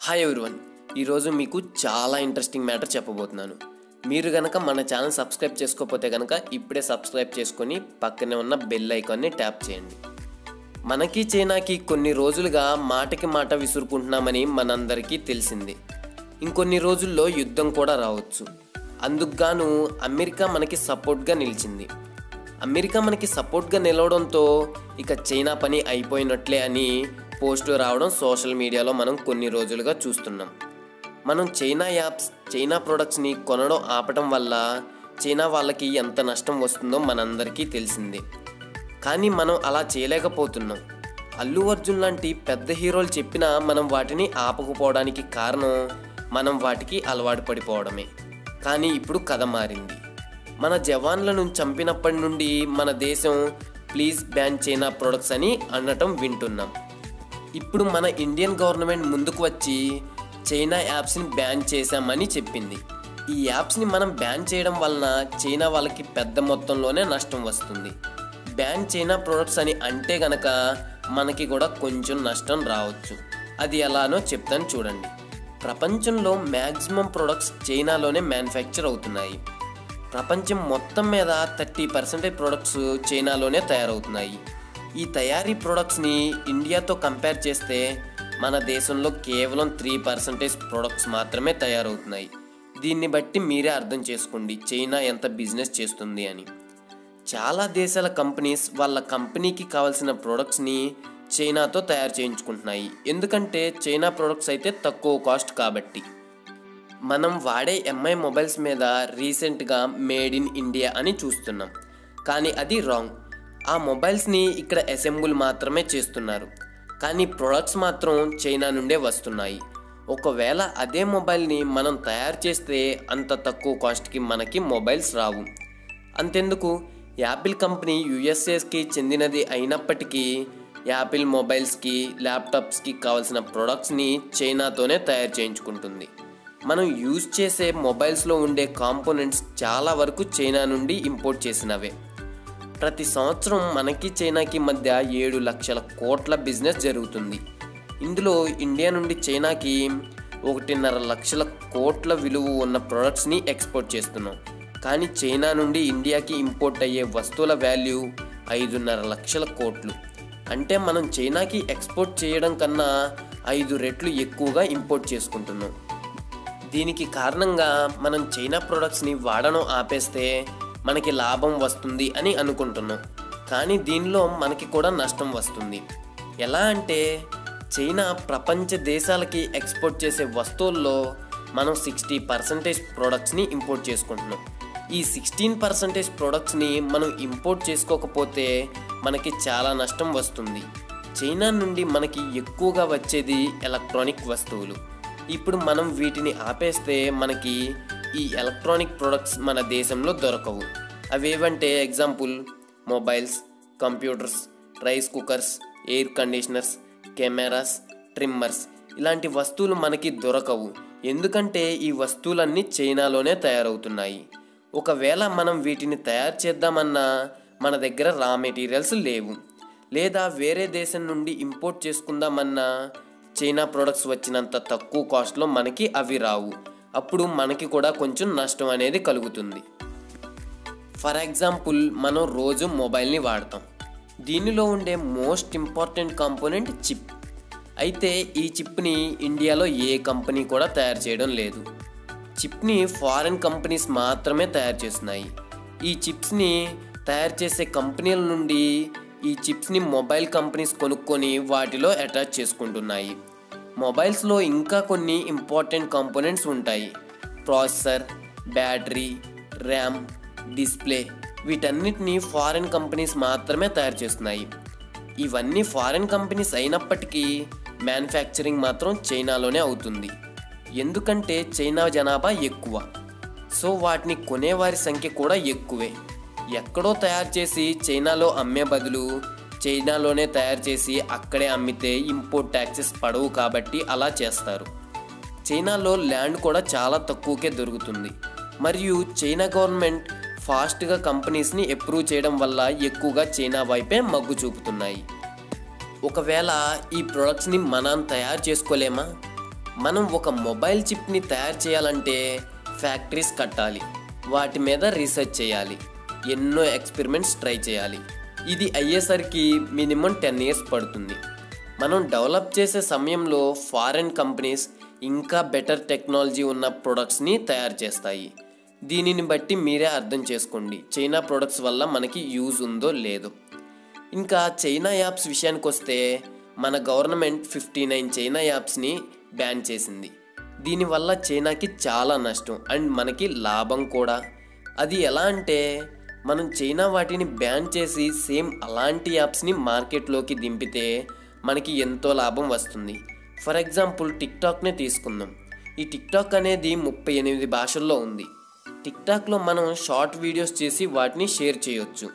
hi everyone ఈరోజు మీకు చాలా ఇంట్రెస్టింగ్ మ్యాటర్ చెప్పబోతున్నాను మీరు గనక మన ఛానల్ సబ్స్క్రైబ్ చేసుకోకపోతే కనుక ఇప్పుడే సబ్స్క్రైబ్ చేసుకొని పక్కనే ఉన్న బెల్ ఐకాన్ని ట్యాప్ చేయండి మనకి చైనాకి కొన్ని రోజులుగా మాటకి మాట విసురుకుంటున్నామని మనందరికీ తెలిసింది ఇంకొన్ని రోజుల్లో యుద్ధం కూడా రావచ్చు అందుకుగాను అమెరికా మనకి సపోర్ట్గా నిలిచింది అమెరికా మనకి సపోర్ట్గా నిలవడంతో ఇక చైనా పని అయిపోయినట్లే అని పోస్టు రావడం సోషల్ మీడియాలో మనం కొన్ని రోజులుగా చూస్తున్నాం మనం చైనా యాప్స్ చైనా ప్రొడక్ట్స్ని కొనడం ఆపడం వల్ల చైనా వాళ్ళకి ఎంత నష్టం వస్తుందో మనందరికీ తెలిసిందే కానీ మనం అలా చేయలేకపోతున్నాం అల్లు అర్జున్ లాంటి పెద్ద హీరోలు చెప్పినా మనం వాటిని ఆపకపోవడానికి కారణం మనం వాటికి అలవాటు పడిపోవడమే కానీ ఇప్పుడు కథ మారింది మన జవాన్లను చంపినప్పటి నుండి మన దేశం ప్లీజ్ బ్యాన్ చైనా ప్రొడక్ట్స్ అని అనటం వింటున్నాం ఇప్పుడు మన ఇండియన్ గవర్నమెంట్ ముందుకు వచ్చి చైనా యాప్స్ని బ్యాన్ చేశామని చెప్పింది ఈ యాప్స్ని మనం బ్యాన్ చేయడం వలన చైనా వాళ్ళకి పెద్ద మొత్తంలోనే నష్టం వస్తుంది బ్యాన్ చైనా ప్రొడక్ట్స్ అని అంటే గనక మనకి కూడా కొంచెం నష్టం రావచ్చు అది ఎలానో చెప్తాను చూడండి ప్రపంచంలో మ్యాక్సిమం ప్రొడక్ట్స్ చైనాలోనే మ్యానుఫ్యాక్చర్ అవుతున్నాయి ప్రపంచం మొత్తం మీద థర్టీ పర్సెంటేజ్ ప్రొడక్ట్స్ చైనాలోనే తయారవుతున్నాయి ఈ తయారీ ప్రొడక్ట్స్ని ఇండియాతో కంపేర్ చేస్తే మన దేశంలో కేవలం త్రీ పర్సెంటేజ్ ప్రొడక్ట్స్ మాత్రమే తయారవుతున్నాయి దీన్ని బట్టి మీరే అర్థం చేసుకోండి చైనా ఎంత బిజినెస్ చేస్తుంది అని చాలా దేశాల కంపెనీస్ వాళ్ళ కంపెనీకి కావాల్సిన ప్రొడక్ట్స్ని చైనాతో తయారు చేయించుకుంటున్నాయి ఎందుకంటే చైనా ప్రొడక్ట్స్ అయితే తక్కువ కాస్ట్ కాబట్టి మనం వాడే ఎంఐ మొబైల్స్ మీద రీసెంట్గా మేడ్ ఇన్ ఇండియా అని చూస్తున్నాం కానీ అది రాంగ్ ఆ మొబైల్స్ని ఇక్కడ అసెంబుల్ మాత్రమే చేస్తున్నారు కానీ ప్రొడక్ట్స్ మాత్రం చైనా నుండే వస్తున్నాయి ఒకవేళ అదే మొబైల్ని మనం తయారు చేస్తే అంత తక్కువ కాస్ట్కి మనకి మొబైల్స్ రావు అంతెందుకు యాపిల్ కంపెనీ యుఎస్ఏస్కి చెందినది అయినప్పటికీ యాపిల్ మొబైల్స్కి ల్యాప్టాప్స్కి కావాల్సిన ప్రొడక్ట్స్ని చైనాతోనే తయారు చేయించుకుంటుంది మనం యూజ్ చేసే మొబైల్స్లో ఉండే కాంపోనెంట్స్ చాలా వరకు చైనా నుండి ఇంపోర్ట్ చేసినవే ప్రతి సంవత్సరం మనకి చైనాకి మధ్య ఏడు లక్షల కోట్ల బిజినెస్ జరుగుతుంది ఇందులో ఇండియా నుండి చైనాకి ఒకటిన్నర లక్షల కోట్ల విలువ ఉన్న ప్రొడక్ట్స్ని ఎక్స్పోర్ట్ చేస్తున్నాం కానీ చైనా నుండి ఇండియాకి ఇంపోర్ట్ అయ్యే వస్తువుల వాల్యూ ఐదున్నర లక్షల కోట్లు అంటే మనం చైనాకి ఎక్స్పోర్ట్ చేయడం కన్నా ఐదు రెట్లు ఎక్కువగా ఇంపోర్ట్ చేసుకుంటున్నాం దీనికి కారణంగా మనం చైనా ప్రొడక్ట్స్ని వాడడం ఆపేస్తే మనకి లాభం వస్తుంది అని అనుకుంటున్నాం కానీ దీనిలో మనకి కూడా నష్టం వస్తుంది ఎలా అంటే చైనా ప్రపంచ దేశాలకి ఎక్స్పోర్ట్ చేసే వస్తువుల్లో మనం సిక్స్టీ పర్సెంటేజ్ ప్రొడక్ట్స్ని ఇంపోర్ట్ చేసుకుంటున్నాం ఈ సిక్స్టీన్ పర్సెంటేజ్ ప్రొడక్ట్స్ని మనం ఇంపోర్ట్ చేసుకోకపోతే మనకి చాలా నష్టం వస్తుంది చైనా నుండి మనకి ఎక్కువగా వచ్చేది ఎలక్ట్రానిక్ వస్తువులు ఇప్పుడు మనం వీటిని ఆపేస్తే మనకి ఈ ఎలక్ట్రానిక్ ప్రొడక్ట్స్ మన దేశంలో దొరకవు అవేవంటే example mobiles computers rice cookers air conditioners cameras trimmers ఇలాంటి వస్తువులు మనకి దొరకవు ఎందుకంటే ఈ వస్తువులన్నీ చైనాలోనే తయారవుతున్నాయి ఒకవేళ మనం వీటిని తయారు చేద్దామన్నా మన దగ్గర రా మెటీరియల్స్ లేవు లేదా వేరే దేశం నుండి ఇంపోర్ట్ చేసుకుందామన్నా చైనా ప్రొడక్ట్స్ వచ్చినంత తక్కువ కాస్ట్లో మనకి అవి రావు అప్పుడు మనకి కూడా కొంచెం నష్టం అనేది కలుగుతుంది ఫర్ ఎగ్జాంపుల్ మనం రోజు మొబైల్ని వాడతాం దీనిలో ఉండే మోస్ట్ ఇంపార్టెంట్ కాంపోనెంట్ చిప్ అయితే ఈ చిప్ని ఇండియాలో ఏ కంపెనీ కూడా తయారు చేయడం లేదు చిప్ని ఫారెన్ కంపెనీస్ మాత్రమే తయారు చేస్తున్నాయి ఈ చిప్స్ని తయారు చేసే కంపెనీల నుండి ఈ చిప్స్ని మొబైల్ కంపెనీస్ కొనుక్కొని వాటిలో అటాచ్ చేసుకుంటున్నాయి మొబైల్స్లో ఇంకా కొన్ని ఇంపార్టెంట్ కాంపోనెంట్స్ ఉంటాయి ప్రాసెసర్ బ్యాటరీ ర్యామ్ డిస్ప్లే వీటన్నిటిని ఫారెన్ కంపెనీస్ మాత్రమే తయారు చేస్తున్నాయి ఇవన్నీ ఫారెన్ కంపెనీస్ అయినప్పటికీ మ్యానుఫ్యాక్చరింగ్ మాత్రం చైనాలోనే అవుతుంది ఎందుకంటే చైనా జనాభా ఎక్కువ సో వాటిని కొనేవారి సంఖ్య కూడా ఎక్కువే ఎక్కడో తయారు చేసి చైనాలో అమ్మే బదులు చైనాలోనే తయారు చేసి అక్కడే అమ్మితే ఇంపోర్ట్ ట్యాక్సెస్ పడవు కాబట్టి అలా చేస్తారు చైనాలో ల్యాండ్ కూడా చాలా తక్కువకే దొరుకుతుంది మరియు చైనా గవర్నమెంట్ ఫాస్ట్గా కంపెనీస్ని అప్రూవ్ చేయడం వల్ల ఎక్కువగా చైనా వైపే మగ్గు చూపుతున్నాయి ఒకవేళ ఈ ప్రొడక్ట్స్ని మనం తయారు చేసుకోలేమా మనం ఒక మొబైల్ చిప్ని తయారు చేయాలంటే ఫ్యాక్టరీస్ కట్టాలి వాటి మీద రీసెర్చ్ చేయాలి ఎన్నో ఎక్స్పెరిమెంట్స్ ట్రై చేయాలి ఇది అయ్యేసరికి మినిమం టెన్ ఇయర్స్ పడుతుంది మనం డెవలప్ చేసే సమయంలో ఫారెన్ కంపెనీస్ ఇంకా బెటర్ టెక్నాలజీ ఉన్న ప్రొడక్ట్స్ని తయారు చేస్తాయి దీనిని బట్టి మీరే అర్థం చేసుకోండి చైనా ప్రొడక్ట్స్ వల్ల మనకి యూజ్ ఉందో లేదో ఇంకా చైనా యాప్స్ విషయానికి వస్తే మన గవర్నమెంట్ ఫిఫ్టీ నైన్ చైనా యాప్స్ని బ్యాన్ చేసింది దీనివల్ల చైనాకి చాలా నష్టం అండ్ మనకి లాభం కూడా అది ఎలా అంటే మనం చైనా వాటిని బ్యాన్ చేసి సేమ్ అలాంటి యాప్స్ని మార్కెట్లోకి దింపితే మనకి ఎంతో లాభం వస్తుంది ఫర్ ఎగ్జాంపుల్ టిక్టాక్నే తీసుకుందాం ఈ టిక్టాక్ అనేది ముప్పై ఎనిమిది భాషల్లో ఉంది టిక్టాక్లో మనం షార్ట్ వీడియోస్ చేసి వాటిని షేర్ చేయొచ్చు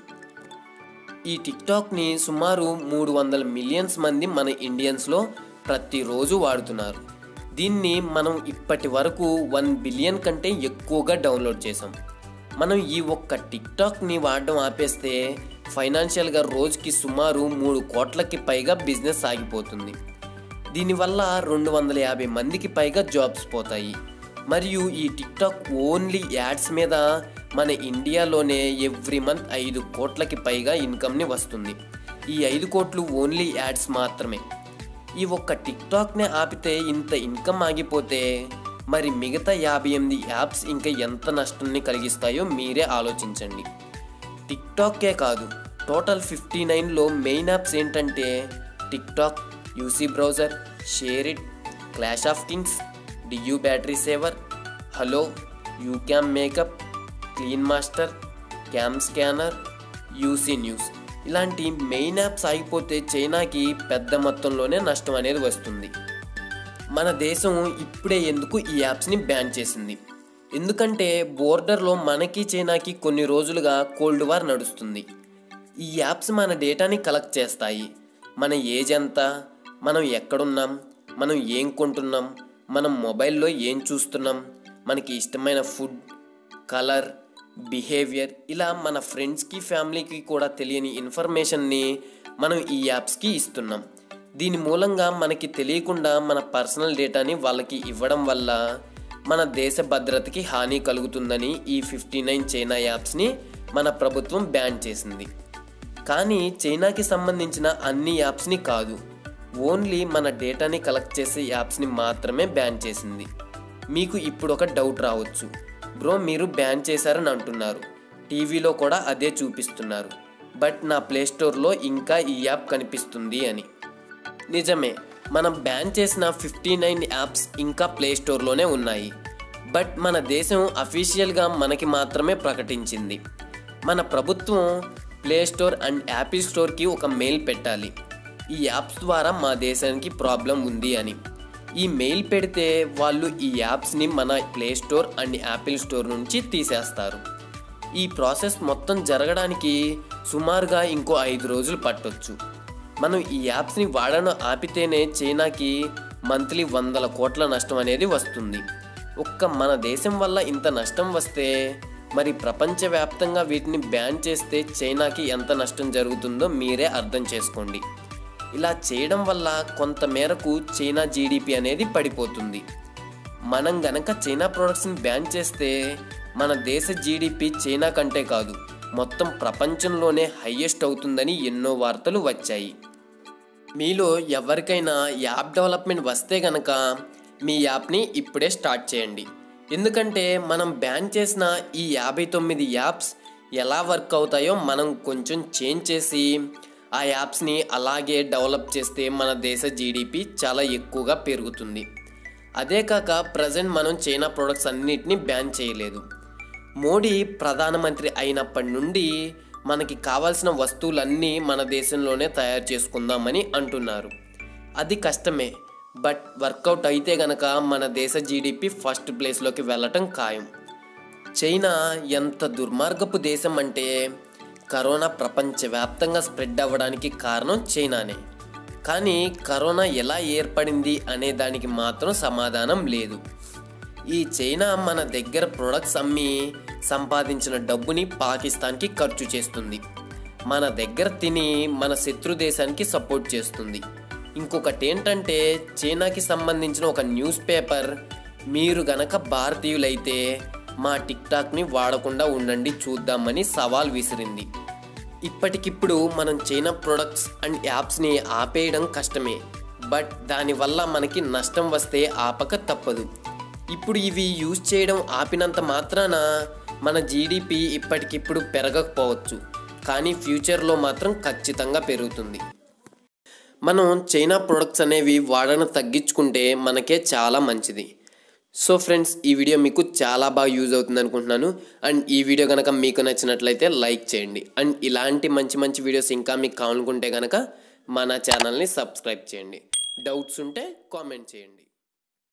ఈ టిక్టాక్ని సుమారు మూడు వందల మిలియన్స్ మంది మన ఇండియన్స్లో ప్రతిరోజు వాడుతున్నారు దీన్ని మనం ఇప్పటి వరకు వన్ బిలియన్ కంటే ఎక్కువగా డౌన్లోడ్ చేసాం మనం ఈ ఒక్క టిక్టాక్ని వాడడం ఆపేస్తే ఫైనాన్షియల్గా రోజుకి సుమారు మూడు కోట్లకి పైగా బిజినెస్ ఆగిపోతుంది దీనివల్ల రెండు వందల యాభై మందికి పైగా జాబ్స్ పోతాయి మరియు ఈ టిక్టాక్ ఓన్లీ యాడ్స్ మీద మన ఇండియాలోనే ఎవ్రీ మంత్ ఐదు కోట్లకి పైగా ఇన్కమ్ని వస్తుంది ఈ ఐదు కోట్లు ఓన్లీ యాడ్స్ మాత్రమే ఈ ఒక్క టిక్టాక్నే ఆపితే ఇంత ఇన్కమ్ ఆగిపోతే మరి మిగతా యాభై ఎనిమిది యాప్స్ ఇంకా ఎంత నష్టాన్ని కలిగిస్తాయో మీరే ఆలోచించండి టిక్టాక్కే కాదు టోటల్ ఫిఫ్టీ నైన్లో మెయిన్ యాప్స్ ఏంటంటే TikTok UC browser share it clash of kings DU battery saver hello YouCam makeup clean master cam scanner UC news ఇలాంటి మెయిన్ యాప్స్ ఆగిపోతే చైనాకి పెద్ద మొత్తంలోనే నష్టం అనేది వస్తుంది మన దేశం ఇప్పుడే ఎందుకు ఈ యాప్స్ని బ్యాన్ చేసింది ఎందుకంటే బోర్డర్లో మనకి చైనాకి కొన్ని రోజులుగా కోల్డ్ వార్ నడుస్తుంది ఈ యాప్స్ మన డేటాని కలెక్ట్ చేస్తాయి మన ఏజ్ ఎంత మనం ఎక్కడున్నాం మనం ఏం కొంటున్నాం మనం మొబైల్లో ఏం చూస్తున్నాం మనకి ఇష్టమైన ఫుడ్ కలర్ బిహేవియర్ ఇలా మన ఫ్రెండ్స్కి ఫ్యామిలీకి కూడా తెలియని ఇన్ఫర్మేషన్ని మనం ఈ యాప్స్కి ఇస్తున్నాం దీని మూలంగా మనకి తెలియకుండా మన పర్సనల్ డేటాని వాళ్ళకి ఇవ్వడం వల్ల మన దేశ భద్రతకి హాని కలుగుతుందని ఈ ఫిఫ్టీ నైన్ చైనా యాప్స్ని మన ప్రభుత్వం బ్యాన్ చేసింది కానీ చైనాకి సంబంధించిన అన్ని యాప్స్ని కాదు ఓన్లీ మన డేటాని కలెక్ట్ చేసే యాప్స్ని మాత్రమే బ్యాన్ చేసింది మీకు ఇప్పుడు ఒక డౌట్ రావచ్చు బ్రో మీరు బ్యాన్ చేశారని అంటున్నారు టీవీలో కూడా అదే చూపిస్తున్నారు బట్ నా ప్లే స్టోర్లో ఇంకా ఈ యాప్ కనిపిస్తుంది అని నిజమే మనం బ్యాన్ చేసిన ఫిఫ్టీ నైన్ యాప్స్ ఇంకా ప్లే స్టోర్లోనే ఉన్నాయి బట్ మన దేశం అఫీషియల్గా మనకి మాత్రమే ప్రకటించింది మన ప్రభుత్వం ప్లే స్టోర్ అండ్ యాపిల్ స్టోర్కి ఒక మెయిల్ పెట్టాలి ఈ యాప్స్ ద్వారా మా దేశానికి ప్రాబ్లం ఉంది అని ఈ మెయిల్ పెడితే వాళ్ళు ఈ యాప్స్ని మన play store and Apple store నుంచి తీసేస్తారు ఈ ప్రాసెస్ మొత్తం జరగడానికి సుమారుగా ఇంకో ఐదు రోజులు పట్టొచ్చు మనం ఈ యాప్స్ని వాడడం ఆపితేనే చైనాకి మంత్లీ వందల కోట్ల నష్టం అనేది వస్తుంది ఒక్క మన దేశం వల్ల ఇంత నష్టం వస్తే మరి ప్రపంచవ్యాప్తంగా వీటిని బ్యాన్ చేస్తే చైనాకి ఎంత నష్టం జరుగుతుందో మీరే అర్థం చేసుకోండి ఇలా చేయడం వల్ల కొంత మేరకు చైనా జీడిపి అనేది పడిపోతుంది మనం గనక చైనా ప్రొడక్ట్స్ని బ్యాన్ చేస్తే మన దేశ జీడిపి చైనా కంటే కాదు మొత్తం ప్రపంచంలోనే హయ్యెస్ట్ అవుతుందని ఎన్నో వార్తలు వచ్చాయి మీలో ఎవరికైనా యాప్ డెవలప్మెంట్ వస్తే గనక మీ యాప్ని ఇప్పుడే స్టార్ట్ చేయండి ఎందుకంటే మనం బ్యాన్ చేసిన ఈ యాభై తొమ్మిది యాప్స్ ఎలా వర్క్ అవుతాయో మనం కొంచెం చేంజ్ చేసి ఆ యాప్స్ని అలాగే డెవలప్ చేస్తే మన దేశ జీడిపి చాలా ఎక్కువగా పెరుగుతుంది అదే కాక ప్రజెంట్ మనం చైనా ప్రొడక్ట్స్ అన్నిటిని బ్యాన్ చేయలేదు మోడీ ప్రధానమంత్రి అయినప్పటి నుండి మనకి కావాల్సిన వస్తువులన్నీ మన దేశంలోనే తయారు చేసుకుందామని అంటున్నారు అది కష్టమే బట్ వర్కౌట్ అయితే గనక మన దేశ జీడిపి ఫస్ట్ ప్లేస్లోకి వెళ్ళటం ఖాయం చైనా ఎంత దుర్మార్గపు దేశం అంటే కరోనా ప్రపంచవ్యాప్తంగా స్ప్రెడ్ అవ్వడానికి కారణం చైనానే కానీ కరోనా ఎలా ఏర్పడింది అనే దానికి మాత్రం సమాధానం లేదు ఈ చైనా మన దగ్గర ప్రొడక్ట్స్ అమ్మి సంపాదించిన డబ్బుని పాకిస్తాన్కి ఖర్చు చేస్తుంది మన దగ్గర తిని మన శత్రు దేశానికి సపోర్ట్ చేస్తుంది ఇంకొకటి ఏంటంటే చైనాకి సంబంధించిన ఒక న్యూస్ పేపర్ మీరు గనక భారతీయులైతే మా టిక్టాక్ని వాడకుండా ఉండండి చూద్దామని సవాల్ విసిరింది ఇప్పటికిప్పుడు మనం చైనా ప్రొడక్ట్స్ అండ్ యాప్స్ని ఆపేయడం కష్టమే బట్ దానివల్ల మనకి నష్టం వస్తే ఆపక తప్పదు ఇప్పుడు ఇవి యూజ్ చేయడం ఆపినంత మాత్రాన మన జీడిపి ఇప్పటికిప్పుడు పెరగకపోవచ్చు కానీ ఫ్యూచర్లో మాత్రం ఖచ్చితంగా పెరుగుతుంది మనం చైనా ప్రొడక్ట్స్ అనేవి వాడడం తగ్గించుకుంటే మనకే చాలా మంచిది సో ఫ్రెండ్స్ ఈ వీడియో మీకు చాలా బాగా యూజ్ అవుతుంది అనుకుంటున్నాను అండ్ ఈ వీడియో కనుక మీకు నచ్చినట్లయితే లైక్ చేయండి అండ్ ఇలాంటి మంచి మంచి వీడియోస్ ఇంకా మీకు కావాలనుకుంటే కనుక మన ఛానల్ని సబ్స్క్రైబ్ చేయండి డౌట్స్ ఉంటే కామెంట్ చేయండి